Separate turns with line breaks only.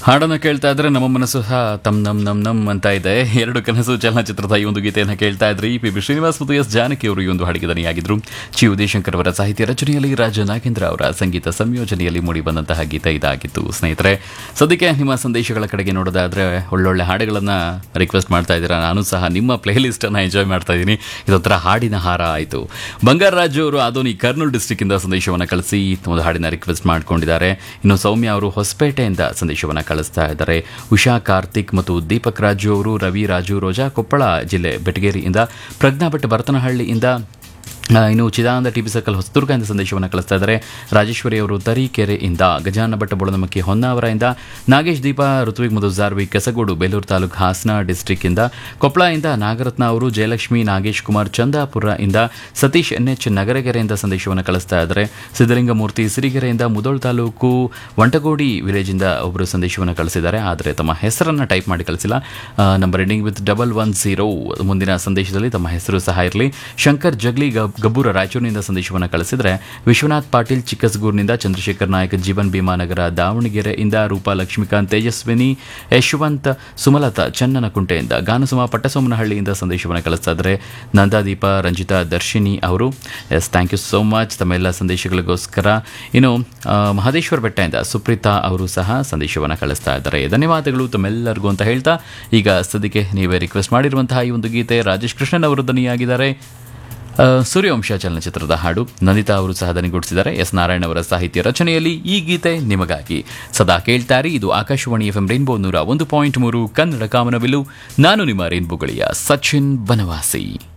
ಹಾಡನ್ನು ಕೇಳ್ತಾ ಇದ್ರೆ ನಮ್ಮ ಮನಸ್ಸು ಸಹ ತಮ್ ನಮ್ ನಮ್ ನಮ್ ಅಂತ ಇದೆ ಎರಡು ಕನಸು ಚಲನಚಿತ್ರದ ಈ ಒಂದು ಗೀತೆಯನ್ನು ಕೇಳ್ತಾ ಇದ್ರಿ ಪಿ ಬಿ ಶ್ರೀನಿವಾಸ್ ಮತ್ತು ಎಸ್ ಜಾನಕಿ ಅವರು ಈ ಒಂದು ಹಾಡಿಗೆ ದನಿಯಾಗಿದ್ರು ಚಿ ಉದಯಶಂಕರ್ ಅವರ ಸಾಹಿತ್ಯ ರಚನೆಯಲ್ಲಿ ರಾಜ ನಾಗೇಂದ್ರ ಅವರ ಸಂಗೀತ ಸಂಯೋಜನೆಯಲ್ಲಿ ಮೂಡಿ ಬಂದಂತಹ ಗೀತೆ ಇದಾಗಿತ್ತು ಸ್ನೇಹಿತರೆ ಸದ್ಯಕ್ಕೆ ನಿಮ್ಮ ಸಂದೇಶಗಳ ಕಡೆಗೆ ನೋಡೋದಾದ್ರೆ ಒಳ್ಳೊಳ್ಳೆ ಹಾಡುಗಳನ್ನ ರಿಕ್ವೆಸ್ಟ್ ಮಾಡ್ತಾ ಇದ್ದೀರಾ ನಾನು ಸಹ ನಿಮ್ಮ ಪ್ಲೇ ಲಿಸ್ಟ್ ಅನ್ನ ಎಂಜಾಯ್ ಮಾಡ್ತಾ ಇದ್ದೀನಿ ಇದೊಂಥರ ಹಾಡಿನ ಹಾರ ಆಯಿತು ಬಂಗಾರರಾಜು ಅವರು ಆದೋನಿ ಕರ್ನೂಲ್ ಡಿಸ್ಟಿಕ್ ಇಂದ ಸಂದೇಶವನ್ನು ಕಳಿಸಿ ಒಂದು ಹಾಡಿನ ರಿಕ್ವೆಸ್ಟ್ ಮಾಡ್ಕೊಂಡಿದ್ದಾರೆ ಇನ್ನು ಸೌಮ್ಯ ಅವರು ಹೊಸಪೇಟೆಯಿಂದ ಸಂದೇಶವನ್ನು ಕಳಿಸ್ತಾ ಇದ್ದಾರೆ ಉಷಾ ಕಾರ್ತಿಕ್ ಮತ್ತು ದೀಪಕ್ ರಾಜು ಅವರು ರವಿ ರಾಜು ರೋಜಾ ಕೊಪ್ಪಳ ಜಿಲ್ಲೆ ಬೆಟಗೇರಿಯಿಂದ ಪ್ರಜ್ಞಾ ಭಟ್ ಭರತನಹಳ್ಳಿಯಿಂದ ಆ, ಇನ್ನು ಚಿದಾನಂದ ಟಿ ಬಿ ಸರ್ಕಲ್ ಹೊಸದುರ್ಗದಿಂದ ಸಂದೇಶವನ್ನು ಕಳಿಸ್ತಾ ಇದ್ದಾರೆ ರಾಜೇಶ್ವರಿ ಅವರು ತರೀಕೆರೆಯಿಂದ ಗಜಾನ ಭಟ್ಟ ಬುಳನಮಕ್ಕಿ ಹೊನ್ನಾವರದಿಂದ ನಾಗೇಶ್ ದೀಪ ಋತ್ವಿಕ್ ಮತ್ತು ಜಾರ್ವಿ ಕೆಸಗೋಡು ಬೇಲೂರು ತಾಲೂಕು ಹಾಸನ ಡಿಸ್ಟಿಕ್ ಇಂದ ಕೊಪ್ಪಳದಿಂದ ನಾಗರತ್ನ ಅವರು ಜಯಲಕ್ಷ್ಮಿ ನಾಗೇಶ್ ಕುಮಾರ್ ಚಂದಾಪುರ ಇಂದ ಸತೀಶ್ ಎನ್ ಎಚ್ ನಗರಗೆರೆಯಿಂದ ಸಂದೇಶವನ್ನು ಕಳಿಸ್ತಾ ಇದ್ದಾರೆ ಸಿದ್ದಲಿಂಗಮೂರ್ತಿ ಸಿರಿಗೆರೆಯಿಂದ ಮುದೋಳ್ ತಾಲೂಕು ವಂಟಗೋಡಿ ವಿಲೇಜಿಂದ ಒಬ್ಬರು ಸಂದೇಶವನ್ನು ಕಳಿಸಿದ್ದಾರೆ ಆದರೆ ತಮ್ಮ ಹೆಸರನ್ನು ಟೈಪ್ ಮಾಡಿ ಕಳಿಸಿಲ್ಲ number ending with double one zero ಮುಂದಿನ ಸಂದೇಶದಲ್ಲಿ ತಮ್ಮ ಹೆಸರು ಸಹ ಇರಲಿ ಶಂಕರ್ ಜಗ್ಲಿ ಗಬ್- ಗಬ್ಬೂರ ರಾಯಚೂರಿನಿಂದ ಸಂದೇಶವನ್ನು ಕಳಿಸಿದರೆ ವಿಶ್ವನಾಥ್ ಪಾಟೀಲ್ ಚಿಕ್ಕಸ್ಗೂರಿನಿಂದ ಚಂದ್ರಶೇಖರ್ ನಾಯಕ್ ಜೀವನ್ ಭೀಮಾನಗರ ದಾವಣಗೆರೆಯಿಂದ ರೂಪಾ ಲಕ್ಷ್ಮೀಕಾಂತ್ ತೇಜಸ್ವಿನಿ ಯಶವಂತ್ ಸುಮಲತಾ ಚನ್ನನಕುಂಟೆಯಿಂದ ಗಾನಸುಮ ಪಟ್ಟಸೋಮನಹಳ್ಳಿಯಿಂದ ಸಂದೇಶವನ್ನು ಕಳಿಸ್ತಾ ಇದ್ದಾರೆ ನಂದಾದೀಪ ರಂಜಿತಾ ದರ್ಶಿನಿ ಅವರು yes thank you so much ತಮ್ಮೆಲ್ಲ ಸಂದೇಶಗಳಿಗೋಸ್ಕರ ಇನ್ನು ಆ, ಮಹದೇಶ್ವರ ಬೆಟ್ಟದಿಂದ ಸುಪ್ರೀತಾ ಅವರು ಸಹ ಸಂದೇಶವನ್ನು ಕಳಿಸ್ತಾ ಇದ್ದಾರೆ ಧನ್ಯವಾದಗಳು ತಮ್ಮೆಲ್ಲರಿಗೂ ಅಂತ ಹೇಳ್ತಾ ಈಗ ಸದ್ಯಕ್ಕೆ ನೀವೇ ರಿಕ್ವೆಸ್ಟ್ ಮಾಡಿರುವಂತಹ ಈ ಒಂದು ಗೀತೆ ರಾಜೇಶ್ ಕೃಷ್ಣನ್ ಅವರು ದನಿಯಾಗಿದ್ದಾರೆ ಆ, ಸೂರ್ಯವಂಶ ಚಲನಚಿತ್ರದ ಹಾಡು ನಂದಿತಾ ಅವರು ಸಹ ದನಿಗೂಡಿಸಿದ್ದಾರೆ ಎಸ್ ನಾರಾಯಣ್ ಅವರ ಸಾಹಿತ್ಯ ರಚನೆಯಲ್ಲಿ ಈ ಗೀತೆ ನಿಮಗಾಗಿ ಸದಾ ಕೇಳ್ತಾರೆ ಇದು ಆಕಾಶವಾಣಿ ಎಫ್ ಎಂ ರೈನ್ಬೋ ನೂರ ಒಂದು ಪಾಯಿಂಟ್ ಮೂರು ಕನ್ನಡ ಕಾಮನವಿಲ್ಲು ನಾನು ನಿಮ್ಮ ರೈನ್ಬೋಗಳಿಯ ಸಚಿನ್ ಬನವಾಸಿ